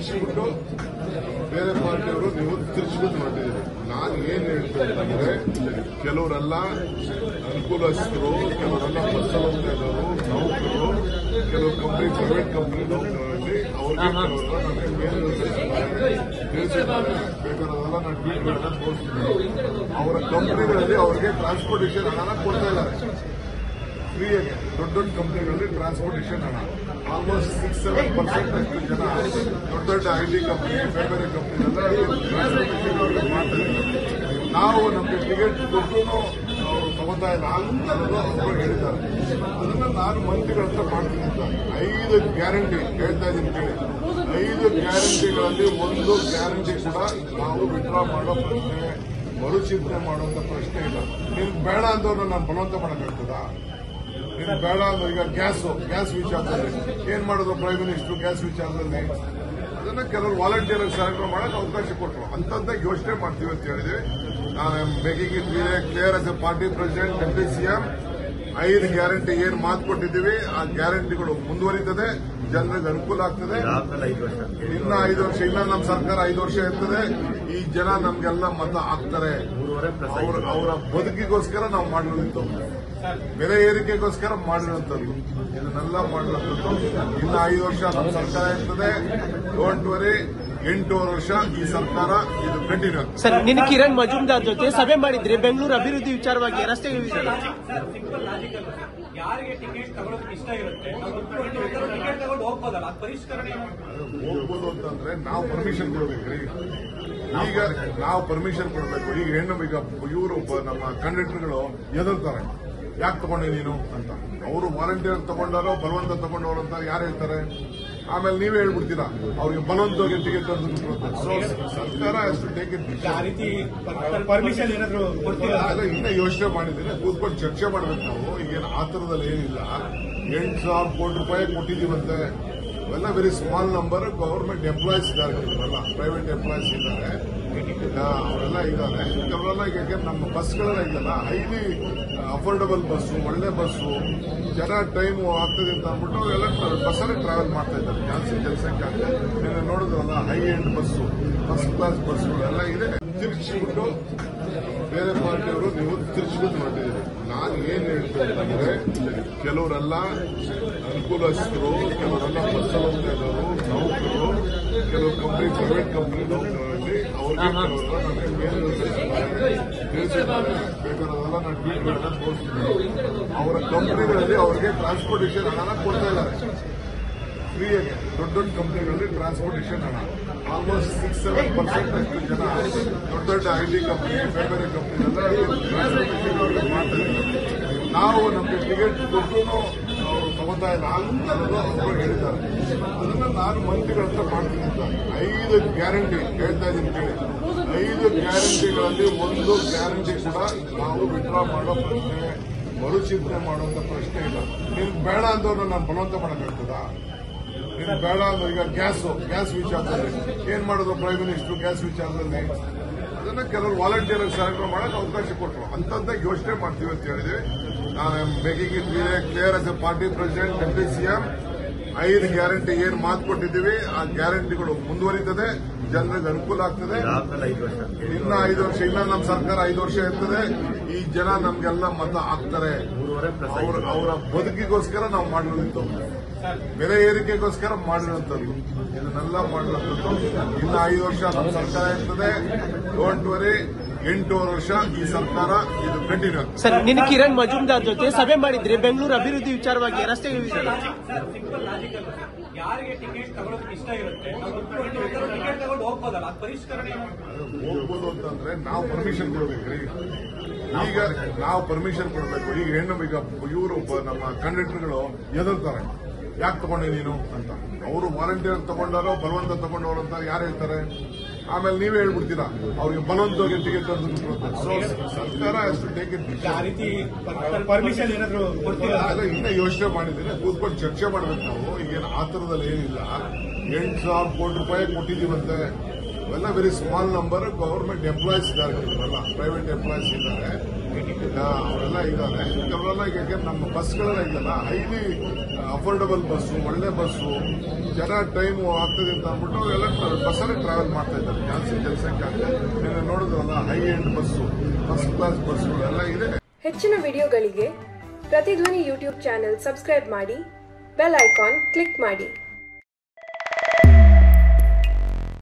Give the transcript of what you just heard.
ತಿರ್ಗಿಸ್ಬಿಟ್ಟು ಬೇರೆ ಪಾರ್ಟಿಯವರು ನೀವು ತಿರ್ಗಿಸ್ಬಿಟ್ಟು ಮಾಡಿದ್ದೀರಿ ನಾನು ಏನ್ ಹೇಳ್ತೇನೆ ಅಂದ್ರೆ ಕೆಲವರೆಲ್ಲ ಅನುಕೂಲಸ್ಥರು ಕೆಲವರೆಲ್ಲ ಬಸ್ಸಲ್ಲಿ ಹೋಗ್ತಾ ಇದ್ದವರು ನೌಕರು ಕೆಲವು ಕಂಪ್ನಿ ಪ್ರೈವೇಟ್ ಕಂಪ್ನಿ ನೌಕರರಲ್ಲಿ ಅವ್ರಿಗೆ ಕೆಲವರೆಲ್ಲ ನನಗೆ ಮೇಲ್ ತಿಳಿಸಿದ್ದಾರೆ ಬೇಕಾದಲ್ಲ ನಾನು ಟ್ವೀಟ್ಗಳನ್ನ ತೋರಿಸ್ತೀನಿ ಅವರ ಕಂಪ್ನಿಗಳಲ್ಲಿ ಅವ್ರಿಗೆ ಟ್ರಾನ್ಸ್ಪೋರ್ಟೇಷನ್ ಹಣನ ಕೊಡ್ತಾ ಇದ್ದಾರೆ ಫ್ರೀಯಾಗಿ ದೊಡ್ಡ ದೊಡ್ಡ ಕಂಪ್ನಿಗಳಲ್ಲಿ ಟ್ರಾನ್ಸ್ಪೋರ್ಟೇಷನ್ ಹಣ ಆಲ್ಮೋಸ್ಟ್ ಸಿಕ್ಸ್ ಸೆವೆನ್ ಪರ್ಸೆಂಟ್ ಅಷ್ಟು ಜನ ದೊಡ್ಡ ದೊಡ್ಡ ಐ ಟಿ ಕಂಪ್ನಿ ಬೇರೆ ಬೇರೆ ಕಂಪ್ನಿನೆಲ್ಲ ಅವ್ರಿಗೆ ಮಾಡ್ತಾ ಇದ್ದಾರೆ ನಾವು ನಮಗೆ ಟಿಕೆಟ್ ಕೊಟ್ಟು ಅವರು ತಗೋತಾ ಇಲ್ಲ ಅನ್ನೋದು ಅವರು ಹೇಳಿದ್ದಾರೆ ಅದನ್ನ ನಾನು ಮಂತ್ರಿಗಳ ಹತ್ರ ಮಾಡ್ತೀನಿ ಅಂತ ಐದು ಗ್ಯಾರಂಟಿ ಹೇಳ್ತಾ ಇದ್ದೀನಿ ಕೇಳಿ ಐದು ಗ್ಯಾರಂಟಿಗಳಲ್ಲಿ ಒಂದು ಗ್ಯಾರಂಟಿ ಕೂಡ ನಾವು ವಿಡ್ರಾ ಮಾಡೋ ಪ್ರಶ್ನೆ ಮರುಚಿಂತನೆ ಮಾಡುವಂತ ಪ್ರಶ್ನೆ ಇಲ್ಲ ನೀನು ಬೇಡ ಅಂತವ್ರನ್ನ ನಾನು ಬಲವಂತ ಮಾಡೋಕ್ಕಾಗ್ತದಾ ನೀನು ಬೇಡ ಅಂದ್ರೆ ಈಗ ಗ್ಯಾಸ್ ಗ್ಯಾಸ್ ವಿಚಾರದಲ್ಲಿ ಏನ್ ಮಾಡಿದ್ರು ಪ್ರೈಮ್ ಮಿನಿಸ್ಟರ್ ಗ್ಯಾಸ್ ವಿಚಾರದಲ್ಲಿ ಅದನ್ನ ಕೆಲವರು ವಾಲಂಟಿಯರ್ ಸರೆಂಡರ್ ಮಾಡಕ್ ಅವಕಾಶ ಕೊಟ್ಟರು ಅಂತದ್ದೇ ಯೋಚನೆ ಮಾಡ್ತೀವಿ ಅಂತ ಹೇಳಿದ್ವಿ ನಾನು making it clear as a party president deputy CM ಐದು ಗ್ಯಾರಂಟಿ ಏನ್ ಮಾತು ಕೊಟ್ಟಿದ್ದೀವಿ ಆ ಗ್ಯಾರಂಟಿಗಳು ಮುಂದುವರಿತದೆ ಜನರಿಗೆ ಅನುಕೂಲ ಆಗ್ತದೆ ಆದ್ಮೇಲೆ ಐದು ವರ್ಷ ಇನ್ನ ಐದು ವರ್ಷ ಇನ್ನ ನಮ್ಮ ಸರ್ಕಾರ ಐದು ವರ್ಷ ಇರ್ತದೆ ಈ ಜನ ನಮ್ಗೆಲ್ಲ ಮತ ಹಾಕ್ತಾರೆ ಮೂರುವರೆ ಪ್ಲಸ್ ಅವ್ರ ಅವರ ಬದುಕಿಗೋಸ್ಕರ ನಾವು ಮಾಡಿರೋದು ಬೆಲೆ ಏರಿಕೆಗೋಸ್ಕರ ಮಾಡಿರುವಂತದ್ದು ಇದನ್ನೆಲ್ಲ ಮಾಡಿರುವಂತದ್ದು ಇನ್ನು ಐದು ವರ್ಷ ನಮ್ಮ ಸರ್ಕಾರ ಇರ್ತದೆ ಡೋಂಟ್ ವರಿ ಎಂಟೂವರೆ ವರ್ಷ ಈ ಸರ್ಕಾರ ಇದು ಕಂಟಿನ್ಯೂ ಆಗ್ತದೆ ಸರ್ ನಿನ್ನೆ ಕಿರಣ್ ಮಜುಮ್ದಾರ್ ಜೊತೆ ಸಭೆ ಮಾಡಿದ್ರಿ ಬೆಂಗಳೂರು ಅಭಿವೃದ್ಧಿ ವಿಚಾರವಾಗಿ ರಸ್ತೆ ವಿಚಾರ ಸಿಂಪಲ್ ಲಾಜಿಕಲ್ ಯಾರಿಗೆ ಟಿಕೆಟ್ ತಗೊಳ್ಳೋದಕ್ಕೆ ಇಷ್ಟ ಇರುತ್ತೆ ಟಿಕೆಟ್ ತಗೊಂಡು ಹೋಗ್ಬೋದಲ್ಲ ಅದು ಪರಿಷ್ಕರಣೆ ಏನು? ಹೋಗ್ಬೋದು ಅಂತಂದ್ರೆ ನಾವು ಪರ್ಮಿಷನ್ ಕೊಡ್ಬೇಕ್ರಿ ಈಗ ನಾವು ಪರ್ಮಿಷನ್ ಕೊಡ್ಬೇಕು ಈಗ ಹೆಣ್ಣು ಈಗ ಇವರು ನಮ್ಮ ಕಂಡಕ್ಟರ್ಗಳು ಎದುರ್ತಾರೆ ಯಾಕೆ ತಗೊಂಡೆ ನೀನು ಅಂತ ಅವರು ವಾಲಂಟಿಯರ್ ತಗೊಂಡಾರೋ ಬಲವಂತ ತಗೊಂಡವರು ಅಂತ ಯಾರು ಹೇಳ್ತಾರೆ ಆಮೇಲೆ ನೀವೇ ಹೇಳ್ಬಿಡ್ತೀರಾ ಅವ್ರಿಗೆ ಬಲವಂತವಾಗಿ ಟಿಕೆಟ್ ಸರ್ಕಾರ ಟೇಕ್ ಇಟ್ ಆ ರೀತಿ ಪರ್ಮಿಷನ್ ಏನಾದ್ರು ಕೊಡ್ತೀರಾ ಅಲ್ಲ ಇನ್ನ ಯೋಚನೆ ಮಾಡಿದ್ದೀನಿ ಕೂತ್ಕೊಂಡು ಚರ್ಚೆ ಮಾಡ್ಬೇಕು ನಾವು ಈಗೇನು ಆ ಥರದಲ್ಲಿ ಏನಿಲ್ಲ ಎಂಟು ಸಾವಿರ ಕೋಟಿ ರೂಪಾಯಿ ಕೊಟ್ಟಿದ್ದೀವಂತೆ ಇವೆಲ್ಲ very small number government employees ಇದ್ದಾರೆ ಇವರೆಲ್ಲ ಪ್ರೈವೇಟ್ ಎಂಪ್ಲಾಯೀಸ್ ಇದ್ದಾರೆ ಆ, ಅವರೆಲ್ಲ ಇದ್ದಾರೆ ಕೆಲವರೆಲ್ಲ ಈಗ ಯಾಕೆ ನಮ್ಮ ಬಸ್ಗಳೆಲ್ಲ ಇದೆಯಲ್ಲ ಹೈಲಿ ಅಫೋರ್ಡಬಲ್ ಬಸ್ಸು ಒಳ್ಳೆ ಬಸ್ಸು ಜನ ಟೈಮ್ ಆಗ್ತದೆ ಅಂತ ಅಂದ್ಬಿಟ್ಟು ಎಲ್ಲ ಬಸ್ಸಲ್ಲೇ ಟ್ರಾವೆಲ್ ಮಾಡ್ತಾ ಇದ್ದಾರೆ ಜಾಸ್ತಿ ಜನಸಂಖ್ಯೆ ಆಗ್ತದೆ ನೀವು ನೋಡಿದ್ರಲ್ಲ high end bus first class ಬಸ್ಸುಗಳೆಲ್ಲ ಇದೆ ತಿರುಗಿಸ್ಬಿಟ್ಟು ಬೇರೆ ಪಾರ್ಟಿಯವರು ನೀವು ತಿರುಗಿಸ್ಬಿಟ್ಟು ಮಾಡಿದ್ದೀರಿ ನಾನು ಏನ್ ಹೇಳ್ತೇನೆ ಅಂದ್ರೆ ಕೆಲವರೆಲ್ಲ ಅನುಕೂಲಸ್ಥರು ಕೆಲವರೆಲ್ಲ ಬಸ್ಸಲ್ಲಿ ಹೋಗ್ತಾ ಇದ್ದವರು ನೌಕರು ಕೆಲವು ಕಂಪ್ನಿ ಪ್ರೈವೇಟ್ ಕಂಪ್ನಿ ನೌಕರರಲ್ಲಿ ಅವ್ರಿಗೆ ಕೆಲವರೆಲ್ಲ ನನಗೆ ಮೇಲ್ ತಿಳಿಸಿದ್ದಾರೆ ಬೇಕಾದಲ್ಲ ನಾನು ಟ್ವೀಟ್ಗಳನ್ನ ತೋರಿಸ್ತೀನಿ ಅವರ ಕಂಪ್ನಿಗಳಲ್ಲಿ ಅವ್ರಿಗೆ ಟ್ರಾನ್ಸ್ಪೋರ್ಟೇಷನ್ ಹಣನ ಕೊಡ್ತಾ ಇದ್ದಾರೆ ಫ್ರೀಯಾಗಿ ದೊಡ್ಡ ದೊಡ್ಡ ಕಂಪ್ನಿಗಳಲ್ಲಿ ಟ್ರಾನ್ಸ್ಪೋರ್ಟೇಷನ್ ಹಣ ಆಲ್ಮೋಸ್ಟ್ ಸಿಕ್ಸ್ ಸೆವೆನ್ ಪರ್ಸೆಂಟ್ ಅಷ್ಟು ಜನ ದೊಡ್ಡ ದೊಡ್ಡ ಐ ಟಿ ಕಂಪ್ನಿ ಬೇರೆ ಬೇರೆ ಕಂಪ್ನಿನೆಲ್ಲ ಅವ್ರಿಗೆ ಮಾಡ್ತಾ ಇದ್ದಾರೆ ನಾವು ನಮಗೆ ಟಿಕೆಟ್ ಕೊಟ್ಟು ಅವರು ತಗೋತಾ ಇಲ್ಲ ಅನ್ನೋದು ಅವರು ಹೇಳಿದ್ದಾರೆ ಅದನ್ನ ನಾನು ಮಂತ್ರಿಗಳ ಹತ್ರ ಮಾಡ್ತೀನಿ ಅಂತ ಐದು ಗ್ಯಾರಂಟಿ ಹೇಳ್ತಾ ಇದ್ದೀನಿ ಕೇಳಿ ಐದು ಗ್ಯಾರಂಟಿಗಳಲ್ಲಿ ಒಂದು ಗ್ಯಾರಂಟಿ ಕೂಡ ನಾವು ವಿಡ್ರಾ ಮಾಡೋ ಪ್ರಶ್ನೆ ಮರುಚಿಂತನೆ ಮಾಡುವಂತ ಪ್ರಶ್ನೆ ಇಲ್ಲ ನೀನು ಬೇಡ ಅಂತವ್ರನ್ನ ನಾನು ಬಲವಂತ ಮಾಡೋಕ್ಕಾಗ್ತದಾ ನೀನು ಬೇಡ ಅಂದ್ರೆ ಈಗ ಗ್ಯಾಸ್ ಗ್ಯಾಸ್ ವಿಚಾರದಲ್ಲಿ ಏನ್ ಮಾಡಿದ್ರು ಪ್ರೈಮ್ ಮಿನಿಸ್ಟರ್ ಗ್ಯಾಸ್ ವಿಚಾರದಲ್ಲಿ ಅದನ್ನ ಕೆಲವರು ವಾಲಂಟಿಯರ್ ಸರೆಂಡರ್ ಮಾಡಕ್ ಅವಕಾಶ ಕೊಟ್ಟರು ಅಂತದ್ದೇ ಯೋಚನೆ ಮಾಡ್ತೀವಿ ಅಂತ ಹೇಳಿದ್ವಿ ನಾನು making it clear as a party president deputy CM ಐದು ಗ್ಯಾರಂಟಿ ಏನ್ ಮಾತು ಕೊಟ್ಟಿದ್ದೀವಿ ಆ ಗ್ಯಾರಂಟಿಗಳು ಮುಂದುವರಿತದೆ ಜನರಿಗೆ ಅನುಕೂಲ ಆಗ್ತದೆ ಆದ್ಮೇಲೆ ಐದು ವರ್ಷ ಇನ್ನ ಐದು ವರ್ಷ ಇನ್ನ ನಮ್ಮ ಸರ್ಕಾರ ಐದು ವರ್ಷ ಇರ್ತದೆ ಈ ಜನ ನಮ್ಗೆಲ್ಲ ಮತ ಹಾಕ್ತಾರೆ ಮೂರುವರೆ ಪ್ಲಸ್ ಅವ್ರ ಅವರ ಬದುಕಿಗೋಸ್ಕರ ನಾವು ಮಾಡಿರೋದು ಬೆಲೆ ಏರಿಕೆಗೋಸ್ಕರ ಮಾಡಿರುವಂತದ್ದು ಇದನ್ನೆಲ್ಲ ಮಾಡಿರುವಂತದ್ದು ಇನ್ನು ಐದು ವರ್ಷ ನಮ್ಮ ಸರ್ಕಾರ ಇರ್ತದೆ ಡೋಂಟ್ ವರಿ ಎಂಟೂವರೆ ವರ್ಷ ಈ ಸರ್ಕಾರ ಇದು ಕಂಟಿನ್ಯೂ ಆಗ್ತದೆ ಸರ್ ನಿನ್ನೆ ಕಿರಣ್ ಮಜುಮ್ದಾರ್ ಜೊತೆ ಸಭೆ ಮಾಡಿದ್ರಿ ಬೆಂಗಳೂರು ಅಭಿವೃದ್ಧಿ ವಿಚಾರವಾಗಿ ರಸ್ತೆ ವಿಚಾರ ಸಿಂಪಲ್ ಲಾಜಿಕಲ್ ಯಾರಿಗೆ ಟಿಕೆಟ್ ತಗೊಳ್ಳೋದಕ್ಕೆ ಇಷ್ಟ ಇರುತ್ತೆ ಟಿಕೆಟ್ ತಗೊಂಡು ಹೋಗ್ಬೋದಲ್ಲ ಅದು ಪರಿಷ್ಕರಣೆ ಏನು? ಹೋಗ್ಬೋದು ಅಂತಂದ್ರೆ ನಾವು ಪರ್ಮಿಷನ್ ಕೊಡ್ಬೇಕ್ರಿ ಈಗ ನಾವು ಪರ್ಮಿಷನ್ ಕೊಡ್ಬೇಕು ಈಗ ಹೆಣ್ಣು ಈಗ ಇವರು ನಮ್ಮ ಕಂಡಕ್ಟರ್ಗಳು ಎದುರ್ತಾರೆ ಯಾಕೆ ತಗೊಂಡೆ ನೀನು ಅಂತ ಅವರು ವಾಲಂಟಿಯರ್ ತಗೊಂಡಾರೋ ಬಲವಂತ ತಗೊಂಡವರು ಅಂತ ಯಾರು ಹೇಳ್ತಾರೆ ಆಮೇಲೆ ನೀವೇ ಹೇಳ್ಬಿಡ್ತೀರಾ ಅವ್ರಿಗೆ ಬಲವಂತವಾಗಿ ಟಿಕೆಟ್ ಸರ್ಕಾರ ಟೇಕ್ ಇಟ್ ಆ ರೀತಿ ಪರ್ಮಿಷನ್ ಏನಾದ್ರು ಕೊಡ್ತೀರಾ ಅಲ್ಲ ಇನ್ನ ಯೋಚನೆ ಮಾಡಿದ್ದೀನಿ ಕೂತ್ಕೊಂಡು ಚರ್ಚೆ ಮಾಡ್ಬೇಕು ನಾವು ಈಗೇನು ಆ ಥರದಲ್ಲಿ ಏನಿಲ್ಲ ಎಂಟು ಸಾವಿರ ಕೋಟಿ ರೂಪಾಯಿ ಕೊಟ್ಟಿದ್ದೀವಂತೆ ಇವೆಲ್ಲ very small number government employees ಇದ್ದಾರೆ ಇವರೆಲ್ಲ ಪ್ರೈವೇಟ್ ಎಂಪ್ಲಾಯೀಸ್ ಇದ್ದಾರೆ ಈಗ ಅವರೆಲ್ಲ ಇದ್ದಾರೆ ಕೆಲವೆಲ್ಲ ಈಗ ಯಾಕೆ ನಮ್ಮ ಬಸ್ಗಳೆಲ್ಲ ಇದೆಯಲ್ಲ ಹೈಲಿ ಅಫೋರ್ಡಬಲ್ ಬಸ್ಸು ಒಳ್ಳೆ ಬಸ್ಸು ಜನ ಟೈಮ್ ಆಗ್ತದೆ ಅಂತ ಅಂದ್ಬಿಟ್ಟು ಅವರೆಲ್ಲ ಬಸ್ಸಲ್ಲೇ ಟ್ರಾವೆಲ್ ಮಾಡ್ತಾ ಇದ್ದಾರೆ ಜಾಸ್ತಿ ಜನಸಂಖ್ಯೆ ಆಗ್ತದೆ ನೀವು ನೋಡಿದ್ರಲ್ಲ high end bus first class bus ಎಲ್ಲ ಇದೆ ಹೆಚ್ಚಿನ ವಿಡಿಯೋಗಳಿಗೆ ಪ್ರತಿಧ್ವನಿ ಯೂಟ್ಯೂಬ್ ಚಾನೆಲ್ ಸಬ್ಸ್ಕ್ರೈಬ್ ಮಾಡಿ ಬೆಲ್ ಐಕಾನ್ ಕ್ಲಿಕ್ ಮಾಡಿ